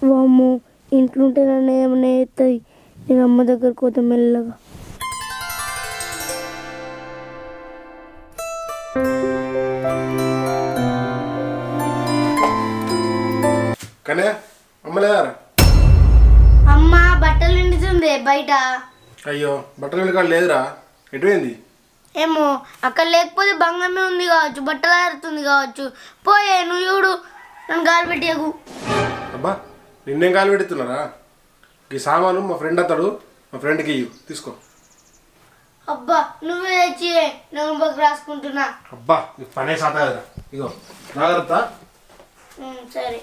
వామ్మో ఇంట్లో ఉంటే నన్ను ఏమైనా ఎత్తుంది నేను అమ్మ దగ్గరకు పోతే మెల్లగా కానీ అమ్మలేదారా అమ్మ బట్టలు నిండుతుంది బయట అయ్యో బట్టల వెనుక లేదురా ఎటువైంది ఏమో అక్కడ లేకపోతే బంగమే ఉంది కావచ్చు బట్టలు ఆరుతుంది కావచ్చు పోయే నువ్వు చూడు నన్ను గాలి పెట్టేకు అబ్బా నిన్నేం కాలు పెడుతున్నారా ఈ సామాను మా ఫ్రెండ్ అతడు మా ఫ్రెండ్కి ఇయ్యు తీసుకో అబ్బా నువ్వే తెచ్చి నేను బాగా రాసుకుంటున్నా అబ్బా నీ పనే సాత కదరా ఇగో జాగ్రత్త ఉమ్, సరే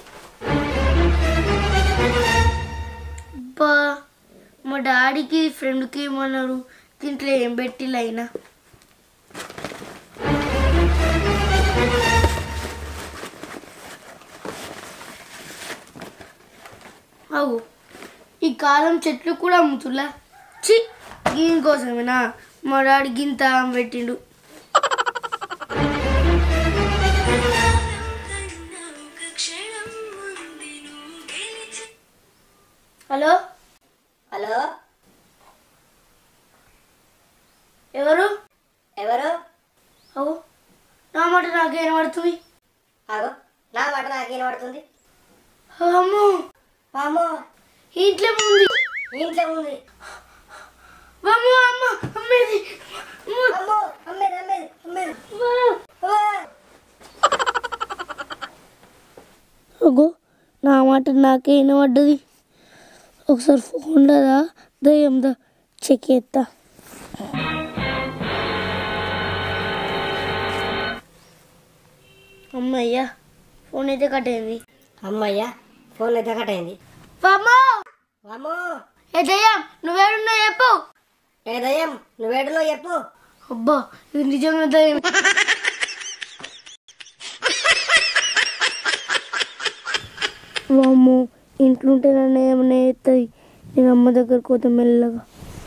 అబ్బా మా డాడీకి ఫ్రెండ్కి ఏమన్నారు దీంట్లో ఏం పెట్టిల్లు అయినా అవు ఈ కాలం చెట్లు కూడా అమ్ముతులా చి దీనికోసమేనా మా డాడీ గింత పెట్టిండు హలో హలో ఎవరు ఎవరు అవు నా మాట నాకేం పడుతుంది ఆగో నా మాట నాకేం పడుతుంది అమ్మో వామో ఇంట్లో ఉంది ఇంట్లో ఉంది అమ్మో అమ్మ అమ్మేది అమ్మ. అమ్మో అమ్మేది అమ్మేది అమ్మేది అమ్మా. ఓ! అగో నా మాట నాకే వినబడ్డది ఒకసారి ఫోన్ లేదా దయ్యం దా చెక్ చేస్తా అమ్మయ్యా ఫోన్ అయితే కట్ అయింది అమ్మయ్యా ఫోన్ అయితే కట్టయింది వామ్మో వామో ఏ దయ్యం నువ్వేడున్నా చెప్పు ఏ దయ్యం నువ్వేడులో చెప్పు అబ్బా ఇది నిజంగా దయ్యం వామ్మో ఇంట్లో ఉంటే నన్ను ఏమైనా ఎత్తుంది నేను అమ్మ దగ్గరకు పోతే మెల్లగా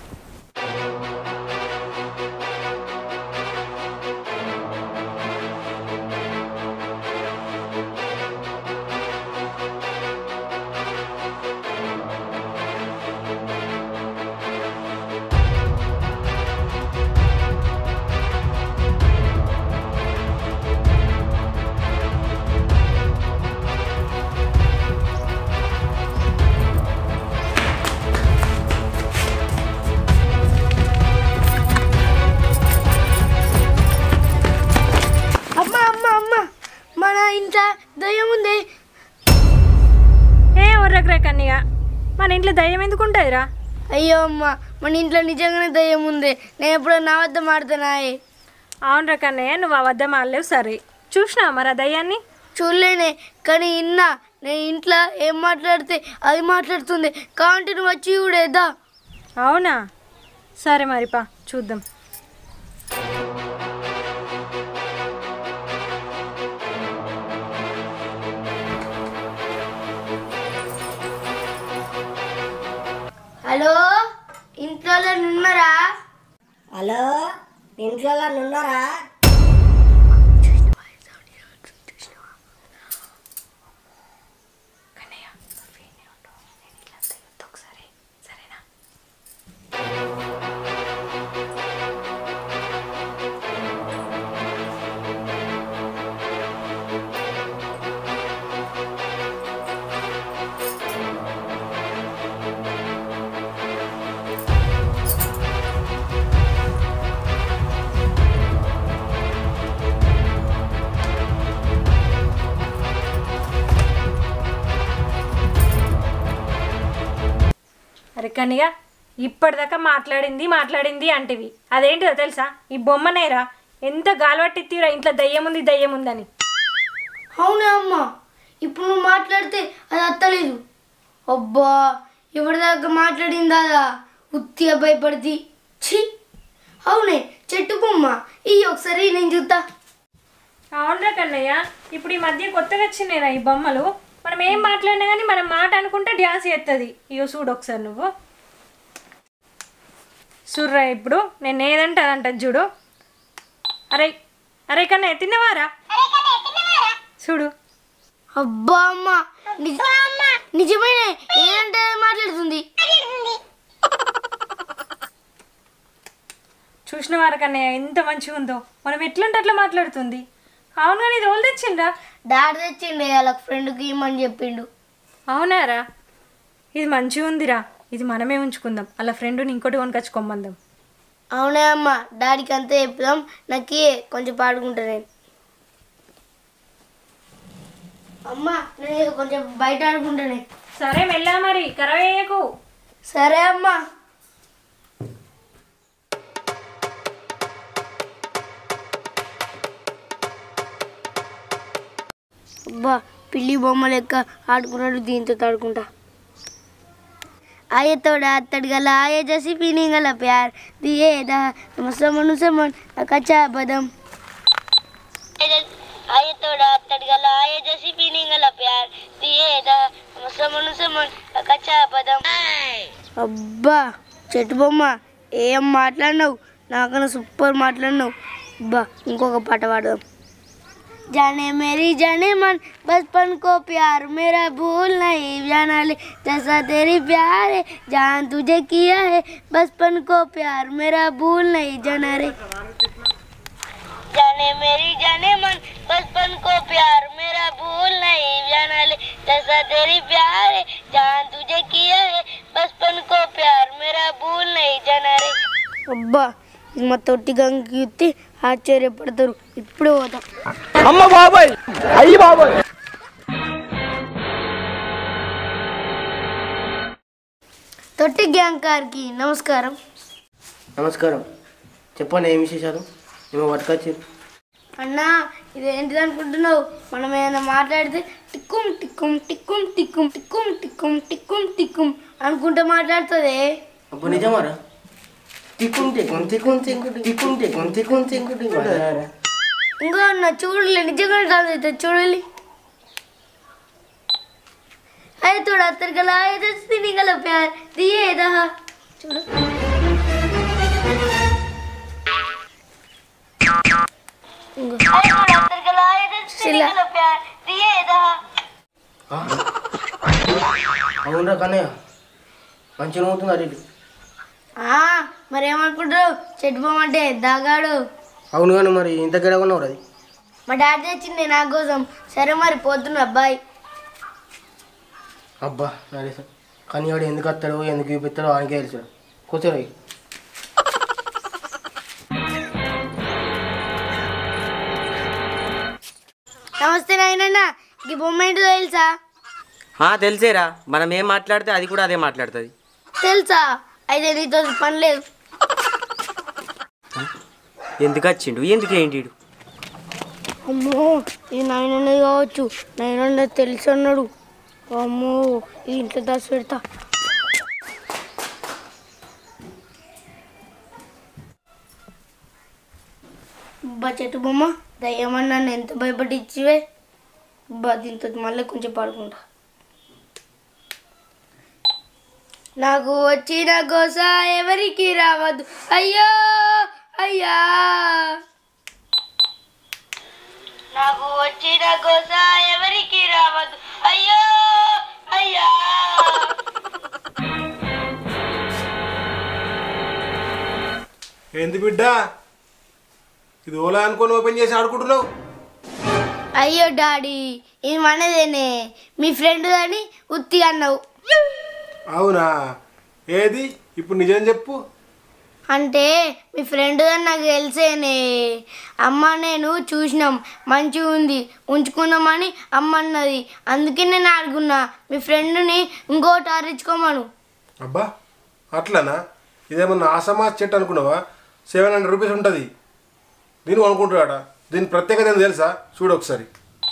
అమ్మ అమ్మ అమ్మ మన ఇంట్లో దయ్యం ఉంది ఏ ఒర్రకరా కన్నయ్య మన ఇంట్లో దయ్యం ఎందుకు ఉంటుందిరా అయ్యో అమ్మ మన ఇంట్లో నిజంగానే దయ్యం ఉంది నేను ఎప్పుడో నా వద్ద మాడుతున్నాయి అవునరా కన్నయ్య నువ్వు అబద్ధం ఆడలేవు సరే చూసినావా మరి ఆ దయ్యాన్ని చూడలేనే కానీ ఇన్నా నేను ఇంట్లో ఏం మాట్లాడితే అది మాట్లాడుతుంది కావంటే నువ్వు వచ్చి చూడేదా అవునా సరే మరిపా చూద్దాం హలో ఇంట్లో ఉన్నారా హలో ఇంట్లో ఉన్నారా అరే కన్నయ్య ఇప్పటిదాకా మాట్లాడింది మాట్లాడింది అంటివి అదేంటిదో తెలుసా ఈ బొమ్మనేరా ఎంత గాలవట్టిరా ఇంట్లో దయ్యం ఉంది దయ్యం ఉందని అవునే అమ్మ ఇప్పుడు నువ్వు మాట్లాడితే అది అత్తలేదు అబ్బా ఎవరిదాకా మాట్లాడిందా ఉత్తిగా భయపడితే ఛీ అవునే చెట్టు బొమ్మ ఈ ఒకసారి నేను చూస్తా అవునరా కన్నయ్య ఇప్పుడు ఈ మధ్య కొత్తగా వచ్చినాయిరా ఈ బొమ్మలు మనం ఏం మాట్లాడినా కానీ మనం మాట అనుకుంటే డ్యాన్స్ చేస్తుంది ఇగో చూడు ఒకసారి నువ్వు చూర్రా ఇప్పుడు నేను ఏదంటే అదంటది చూడు అరే అరే కన్నయ్య తిన్నవారా చూడు అబ్బా అమ్మ నిజ- నిజమేనే ఏదంటే అది మాట్లాడుతుంది చూసిన వారికన్నయ్య ఎంత మంచిగా ఉందో మనం ఎట్లుంటే అట్లా మాట్లాడుతుంది అవును కానీ ఇది రోజు తెచ్చిండ్రా డాడీ తెచ్చిండే వాళ్ళ ఫ్రెండ్కి ఇమ్మని చెప్పిండు అవునారా ఇది మంచిగా ఉందిరా ఇది మనమే ఉంచుకుందాం అలా ఫ్రెండ్ని ఇంకోటి కొనుకొచ్చుకోమందాం అవునే అమ్మ డాడీకి అంతే చెప్దాం నాకు ఇయ్యే, కొంచెం పాడుకుంటా నేను అమ్మ నేను కొంచెం బయట ఆడుకుంటానే సరే మెల్లా మరి కరవేయకు సరే అమ్మా అబ్బా పిల్లి బొమ్మ లెక్క ఆడుకున్నాడు దీంతో ఆడుకుంటా आये तोड़ा तड़गला आये जैसी फीलिंग गला प्यार दिए दा समन समन कच्चा बदम आये तोड़ा तड़गला आये जैसी फीलिंग गला प्यार दिए दा समन समन कच्चा बदम అబ్బా చెట్టు బొమ్మ ఏం మాట్లాడినావు నాకన్నా సూపర్ మాట్లాడినావు అబ్బా ఇంకొక పాట పాడదాం जाने मेरी जाने मन बचपन को प्यार मेरा भूल नहीं जाना ले जैसा तेरी प्यार है जान तुझे किया है बचपन को प्यार मेरा भूल नहीं जाना रे जाने मेरी जाने मन बचपन को प्यार मेरा भूल नहीं जाना ले जैसा तेरी प्यार है जान तुझे किया है बचपन को प्यार मेरा भूल नहीं जाना रे అబ్బా ఇది మా తొట్టి గంగకి ఎత్తి ఆశ్చర్యపడతారు ఇప్పుడే పోతాం అమ్మ బాబాయ్ అయ్యి బాబాయ్ తొట్టి గ్యాంగ్ కార్కి నమస్కారం నమస్కారం చెప్పండి ఏం విశేషాలు మేము పట్టుకొచ్చారు అన్నా ఇదేంటిది అనుకుంటున్నావు మనం ఏమైనా మాట్లాడితే టిక్కుం టిక్కుం టిక్కుం టిక్కుం టిక్కుం టిక్కుం టిక్కుం టిక్కుం అనుకుంటూ మాట్లాడుతుంది అబ్బా నిజమారా తిక్కుం తిక్కుం తిక్కుం తిక్కుం తిక్కుం తిక్కుం తిక్కుం తిక్కుం తిక్కుం ఇంకో అన్న చూడలే నిజంగా ట్రాన్స్ అవుతుంది చూడాలి అయ్యి తోడు అత్తరు గల అయితే తిని గల ప్యార్ దియేదా చూడు ఇంకో. శిలా. అవునరా కన్నయ్య మంచిగా అవుతుంది అరే ఆ, మరేమనుకుంటారు చెట్టు బొమ్మంటే దాగాడు అవును కానీ మరి ఇంత గడ ఉన్నావు అది మా డాడీ తెచ్చింది నా కోసం సరే మరి పోతున్నా అబ్బాయి అబ్బా సరే సార్ కానీ వాడు ఎందుకు వస్తాడో ఎందుకు చూపిస్తాడో ఆయనకే తెలుసు కూర్చోరా ఇక. నమస్తే నాయనన్న ఈ బొమ్మ ఏంటో తెలుసా ఆ, తెలిసేరా మనం ఏం మాట్లాడితే అది కూడా అదే మాట్లాడుతుంది తెలుసా అయితే నీతో పని లేదు ఎందుకు వచ్చిండు ఎందుకు ఏంటి ఈడు? అమ్మో ఇది నాయనన్నది కావచ్చు నాయనన్న తెలుసు అన్నాడు అమ్మో ఈ ఇంట్లో దాచి పెడతా బా చెట్టు బొమ్మ దయ్యమని నన్ను ఎంత భయపడిచ్చివే బా దీంతో మళ్ళీ కొంచెం పడుకుంటా నాకు వచ్చిన గోస ఎవరికి రావద్దు అయ్యో అయ్యా నాకు వచ్చిన గోస ఎవరికి రావద్దు అయ్యో అయ్యా ఏంది బిడ్డ ఇది ఓలా అనుకొని ఓపెన్ చేసి ఆడుకుంటున్నావు అయ్యో డాడీ ఇది మనదేనే మీ ఫ్రెండ్ అని ఉత్తి అన్నావు అవునా ఏది ఇప్పుడు నిజం చెప్పు అంటే మీ ఫ్రెండ్ అని నాకు తెలిసేనే అమ్మ నేను చూసినాం మంచిగా ఉంది ఉంచుకుందామని అమ్మ అన్నది అందుకే నేను అడుగున్నా మీ ఫ్రెండ్ని ఇంకోటి ఆరించుకోమను అబ్బా అట్లనా ఇదేమన్నా ఆసమాజ్ చెట్టు అనుకున్నావా సెవెన్ హండ్రెడ్ రూపీస్ ఉంటుంది దీని అనుకుంటున్నాడా దీని ప్రత్యేకత ఏందో తెలుసా చూడు ఒకసారి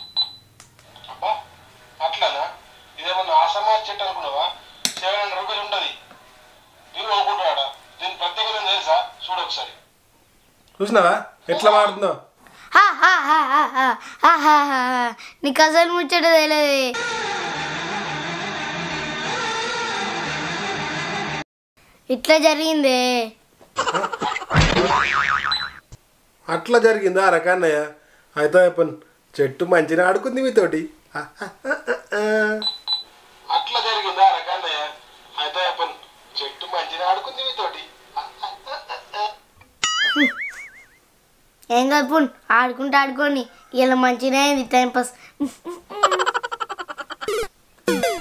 అట్లనా ఇదేమన్నా ఆసమాజ్ చెట్టు అనుకున్నావా సెవెన్ హండ్రెడ్ రూపీస్ ఉంటుంది దీని అనుకుంటున్నాడా దీని ప్రత్యేకత ఏందో తెలుసా చూడు ఒకసారి చూసినావా ఎట్లా మాడుతుందో హా హా హా హా హా హా హా హా హా. నీకు అసలు ముచ్చట తెలియదు ఇట్లా జరిగిందే అట్లా జరిగిందా రకాన్నయ్య అయితే చెప్పను చెట్టు మంచిగా ఆడుకుంది మీతోటి అట్లా జరిగిందా రకన్నయ్య అయితే చెప్పను చెట్టు మంచిగా ఆడుకుంది మీతోటి ఏం కాదు పోన్ ఆడుకుంటూ ఆడుకోండి ఇలా మంచిగా అయింది టైంపాస్